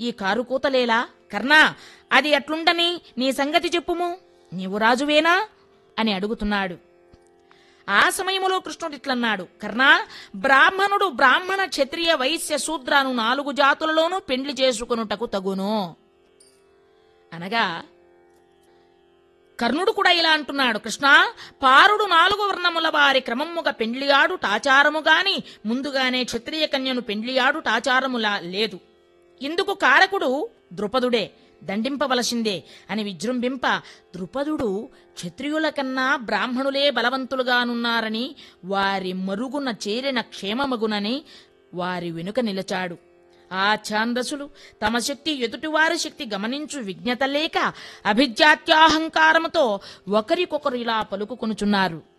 ఈ కారు కూతలేలా కర్ణా అది అట్లుండని నీ సంగతి చెప్పుము నీవు రాజువేనా అని అడుగుతున్నాడు ఆ సమయములో కృష్ణుడు ఇట్లన్నాడు కర్ణా బ్రాహ్మణుడు బ్రాహ్మణ క్షత్రియ వైశ్య శూద్రాను నాలుగు జాతులలోనూ పెండ్లి చేసుకొనుటకు తగును అనగా కర్ణుడు కూడా ఇలా అంటున్నాడు కృష్ణ పారుడు నాలుగు వర్ణముల వారి క్రమముగా పెండ్లియాడు టాచారము గాని ముందుగానే క్షత్రియ కన్యను పెండ్లియాడు టాచారములా లేదు ఇందుకు కారకుడు ద్రుపదుడే దండింపవలసిందే అని విజృంభింప ద్రుపదుడు క్షత్రియుల కన్నా బ్రాహ్మణులే బలవంతులుగానున్నారని వారి మరుగున చేరిన క్షేమమగునని వారి వెనుక నిలచాడు ఆ ఛాందసులు తమ శక్తి ఎదుటివారి శక్తి గమనించు విజ్ఞత లేక అభిజాత్యాహంకారముతో ఒకరికొకరు ఇలా పలుకుకొనుచున్నారు